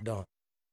Done.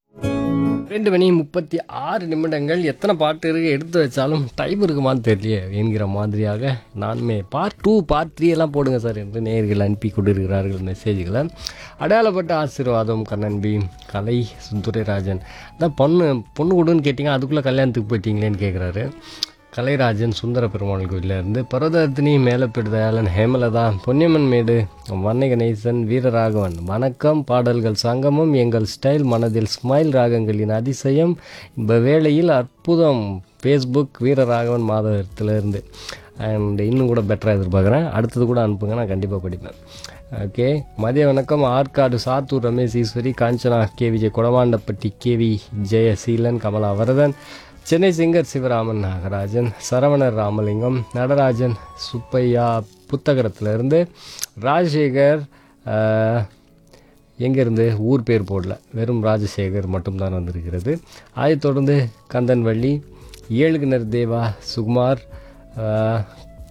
ரெண்டு மணி முப்பத்தி ஆறு நிமிடங்கள் எத்தனை பாட்டு இருக்கு எடுத்து வச்சாலும் டைம் இருக்குமான்னு தெரியலையே என்கிற மாதிரியாக நானுமே பார்ட் டூ பார்ட் த்ரீ எல்லாம் போடுங்க சார் என்று நேயர்கள் அனுப்பி கொண்டிருக்கிறார்கள் மெசேஜ்களை அடையாளப்பட்ட ஆசீர்வாதம் கண்ணன் பி கலை சுந்துரைராஜன் அதான் பொண்ணு பொண்ணு கொடுன்னு கேட்டிங்க அதுக்குள்ளே கல்யாணத்துக்கு போயிட்டீங்களேன்னு கேட்குறாரு கலைராஜன் சுந்தர பெருமாள் கோயிலேருந்து பரதத்தினி மேலப்பிடுதயாளன் ஹேமலதா பொன்னியம்மன் மேடு வன்னை கணேசன் வீரராகவன் வணக்கம் பாடல்கள் சங்கமம் எங்கள் ஸ்டைல் மனதில் ஸ்மைல் ராகங்களின் அதிசயம் இந்த வேளையில் அற்புதம் ஃபேஸ்புக் வீரராகவன் மாதத்திலிருந்து அண்ட் இன்னும் கூட பெட்டராக எதிர்பார்க்குறேன் அடுத்தது கூட அனுப்புங்க நான் கண்டிப்பாக படிப்பேன் ஓகே மதிய வணக்கம் Arcot Sattur Ramesh Eswari Kanchana K Vijay Kodavandapatti KV Jayaseelan Kamala Varadhan Chennai singer Sivaraman Nagarajan Saravanar Ramalingam Natarajan Subbiah புத்தகரத்துலேருந்து ராஜசேகர் ஆஹ், எங்கேருந்து ஊர் பேர் போடல வெறும் ராஜசேகர் மட்டும்தான் வந்திருக்கிறது அதைத் தொடர்ந்து கந்தன்வள்ளி ஏழுகிணர் தேவா சுகுமார் ஆஹ்,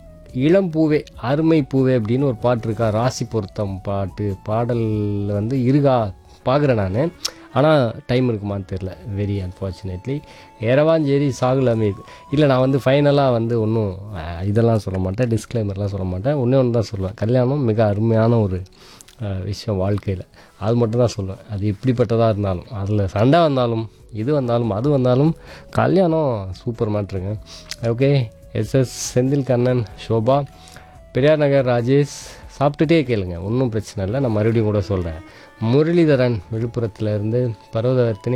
இளம் பூவே அருமை பூவே அப்படின்னு ஒரு பாட்டு இருக்கா ராசி பொருத்தம் பாட்டு பாடல் வந்து இருக்கா பார்க்குறேன் நான் ஆனால் டைம் இருக்குமான்னு தெரில வெரி அன்ஃபார்ச்சுனேட்லி ஏரவாஞ்சேரி சாகுல் அமீத் இல்லை நான் வந்து ஃபைனலாக வந்து ஒன்றும் இதெல்லாம் சொல்ல மாட்டேன் டிஸ்க்ளைமர்லாம் சொல்ல மாட்டேன் ஒன்றே ஒன்று தான் சொல்லுவேன் கல்யாணம் மிக அருமையான ஒரு அஹ், விஷயம் வாழ்க்கையில் அது மட்டும் தான் சொல்லுவேன் அது எப்படிப்பட்டதாக இருந்தாலும் அதில் சண்டை வந்தாலும் இது வந்தாலும் அது வந்தாலும் கல்யாணம் சூப்பர் மேட்ருங்க ஓகே எஸ்எஸ் செந்தில் கண்ணன் சோபா பெரியார் நகர் ராஜேஷ் சாப்பிட்டுட்டே கேளுங்க ஒன்றும் பிரச்சனை இல்லை நான் மறுபடியும் கூட சொல்கிறேன் முரளிதரன் விழுப்புரத்துல இருந்து பர்வதவர்த்தினி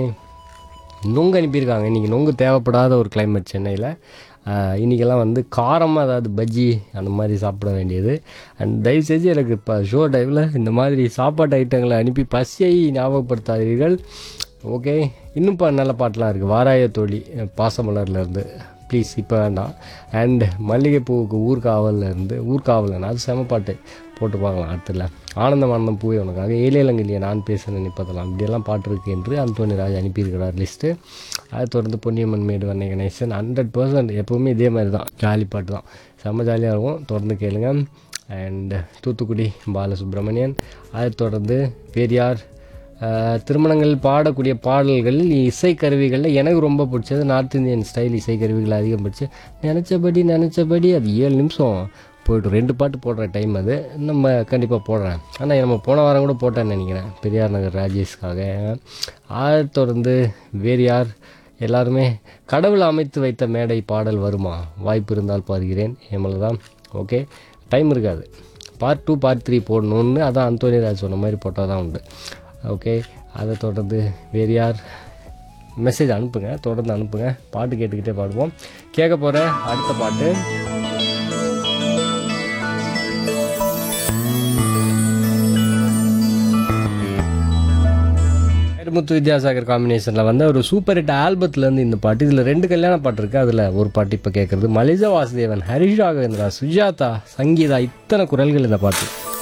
நொங்கு அனுப்பியிருக்காங்க இன்றைக்கி நொங்கு தேவைப்படாத ஒரு climate சென்னையில் இன்றைக்கெல்லாம் வந்து காரமாக அதாவது பஜ்ஜி அந்த மாதிரி சாப்பிட வேண்டியது அண்ட் தயவு செஞ்சு எனக்கு இப்போ ஷோ டைமில் இந்த மாதிரி சாப்பாட்டு ஐட்டங்களை அனுப்பி பசியை ஞாபகப்படுத்தாதீர்கள் ஓகே இன்னும் இப்போ நல்ல பாட்டெலாம் இருக்குது வாராய தோழி பாசமலர்லேருந்து ப்ளீஸ் இப்போ வேண்டாம் அண்ட் மல்லிகைப்பூவுக்கு ஊர்காவல்ல இருந்து ஊர்காவலன் அது செம பாட்டு போட்டு பார்க்கலாம் அடுத்துல ஆனந்தம் ஆனந்தம் பூவே உனக்காக ஏழையலங்கிலிய நான் பேச நினைப்பதெல்லாம் இப்படியெல்லாம் பாட்டு இருக்கு என்று அந்தோனி ராஜ் அனுப்பியிருக்கிறார் லிஸ்ட்டு அதை தொடர்ந்து பொன்னியம்மன் மேடு வண்ணை கணேசன் ஹண்ட்ரட் பர்சன்ட் எப்போவுமே இதே மாதிரி தான் ஜாலி பாட்டு தான் செம்ம ஜாலியாக இருக்கும் தொடர்ந்து கேளுங்க அண்ட் தூத்துக்குடி பாலசுப்ரமணியன் அதை தொடர்ந்து பெரியார் ஆஹ் திருமணங்கள் பாடக்கூடிய பாடல்களில் இசைக்கருவிகளில் எனக்கு ரொம்ப பிடிச்சது நார்த் இந்தியன் ஸ்டைல் இசைக்கருவிகள் அதிகம் பிடிச்சி நினச்சபடி நினச்சபடி அது ஏழு நிமிஷம் போய்ட்டு ரெண்டு பாட்டு போடுற டைம் அது நம்ம கண்டிப்பாக போடுறேன் ஆனால் நம்ம போன வாரம் கூட போட்டேன்னு நினைக்கிறேன் பெரியார் நகர் ராஜேஷ்காக அதை தொடர்ந்து வேறு யார் எல்லாருமே கடவுள் அமைத்து வைத்த மேடை பாடல் வருமா வாய்ப்பு இருந்தால் பாருகிறேன் தான் ஓகே டைம் இருக்காது பார்ட் டூ பார்ட் த்ரீ போடணுன்னு அதான் அந்தோனி ராஜ் சொன்ன மாதிரி போட்டால் தான் உண்டு ஓகே அதை தொடர்ந்து வேறு யார் மெசேஜ் அனுப்புங்க தொடர்ந்து அனுப்புங்க பாட்டு கேட்டுக்கிட்டே பாடுவோம் கேட்க போகிற அடுத்த பாட்டு முத்து வித்யாசாகர் காம்பினேஷனில் வந்து ஒரு சூப்பர் ஹிட் ஆல்பத்துலேருந்து இந்த பாட்டு இதில் ரெண்டு கல்யாண பாட்டு இருக்குது அதில் ஒரு பாட்டு இப்போ கேட்குறது மலிஜா வாசுதேவன் ஹரிஷ் ராகவேந்திரா சுஜாதா சங்கீதா இத்தனை குரல்கள் இந்த பாட்டு